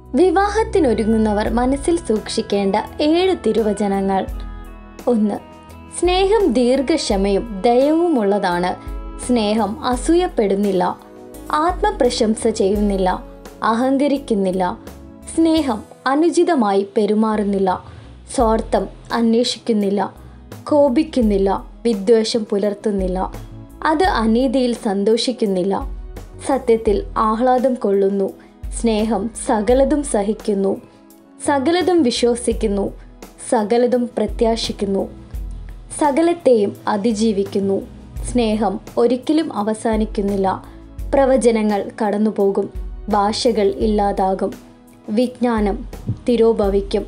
വിവാഹത്തിനൊരുങ്ങുന്നവർ മനസ്സിൽ സൂക്ഷിക്കേണ്ട ഏഴ് തിരുവചനങ്ങൾ ഒന്ന് സ്നേഹം ദീർഘക്ഷമയും ദയവുമുള്ളതാണ് സ്നേഹം അസൂയപ്പെടുന്നില്ല ആത്മപ്രശംസ ചെയ്യുന്നില്ല അഹങ്കരിക്കുന്നില്ല സ്നേഹം അനുചിതമായി പെരുമാറുന്നില്ല സ്വാർത്ഥം അന്വേഷിക്കുന്നില്ല കോപിക്കുന്നില്ല വിദ്വേഷം പുലർത്തുന്നില്ല അത് അനീതിയിൽ സന്തോഷിക്കുന്നില്ല സത്യത്തിൽ ആഹ്ലാദം കൊള്ളുന്നു സ്നേഹം സകലതും സഹിക്കുന്നു സകലതും വിശ്വസിക്കുന്നു സകലതും പ്രത്യാശിക്കുന്നു സകലത്തെയും അതിജീവിക്കുന്നു സ്നേഹം ഒരിക്കലും അവസാനിക്കുന്നില്ല പ്രവചനങ്ങൾ കടന്നുപോകും ഭാഷകൾ ഇല്ലാതാകും വിജ്ഞാനം തിരോഭവിക്കും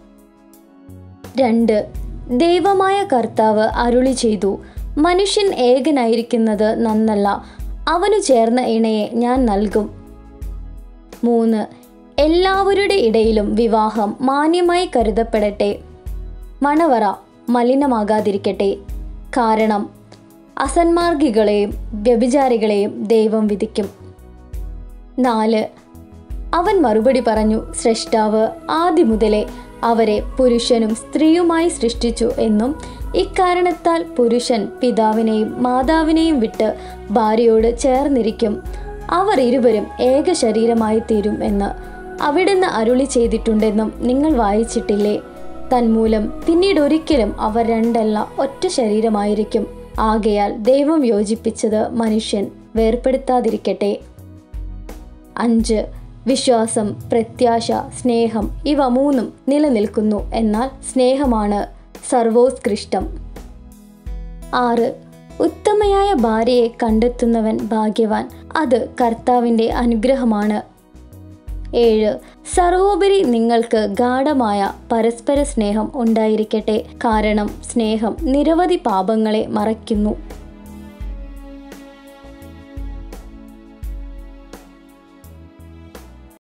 രണ്ട് ദൈവമായ കർത്താവ് അരുളി ചെയ്തു മനുഷ്യൻ ഏകനായിരിക്കുന്നത് നന്നല്ല അവനു ചേർന്ന ഇണയെ ഞാൻ നൽകും മൂന്ന് എല്ലാവരുടെ ഇടയിലും വിവാഹം മാന്യമായി കരുതപ്പെടട്ടെ മണവറ മലിനമാകാതിരിക്കട്ടെ കാരണം അസന്മാർഗികളെയും വ്യഭിചാരികളെയും ദൈവം വിധിക്കും നാല് അവൻ മറുപടി പറഞ്ഞു സൃഷ്ടാവ് ആദ്യം മുതലേ അവരെ പുരുഷനും സ്ത്രീയുമായി സൃഷ്ടിച്ചു എന്നും ഇക്കാരണത്താൽ പുരുഷൻ പിതാവിനെയും മാതാവിനെയും വിട്ട് ഭാര്യയോട് ചേർന്നിരിക്കും അവർ ഇരുവരും ഏക ശരീരമായി തീരും എന്ന് അവിടുന്ന് അരുളി ചെയ്തിട്ടുണ്ടെന്നും നിങ്ങൾ വായിച്ചിട്ടില്ലേ തന്മൂലം പിന്നീട് ഒരിക്കലും അവർ രണ്ടല്ല ഒറ്റ ശരീരമായിരിക്കും ആകയാൽ ദൈവം യോജിപ്പിച്ചത് മനുഷ്യൻ വേർപ്പെടുത്താതിരിക്കട്ടെ അഞ്ച് വിശ്വാസം പ്രത്യാശ സ്നേഹം ഇവ മൂന്നും നിലനിൽക്കുന്നു എന്നാൽ സ്നേഹമാണ് സർവോത്കൃഷ്ടം ആറ് ഉത്തമയായ ഭാര്യയെ കണ്ടെത്തുന്നവൻ ഭാഗ്യവാൻ അത് കർത്താവിൻ്റെ അനുഗ്രഹമാണ് ഏഴ് സർവോപരി നിങ്ങൾക്ക് ഗാഠമായ പരസ്പര സ്നേഹം ഉണ്ടായിരിക്കട്ടെ കാരണം സ്നേഹം നിരവധി പാപങ്ങളെ മറയ്ക്കുന്നു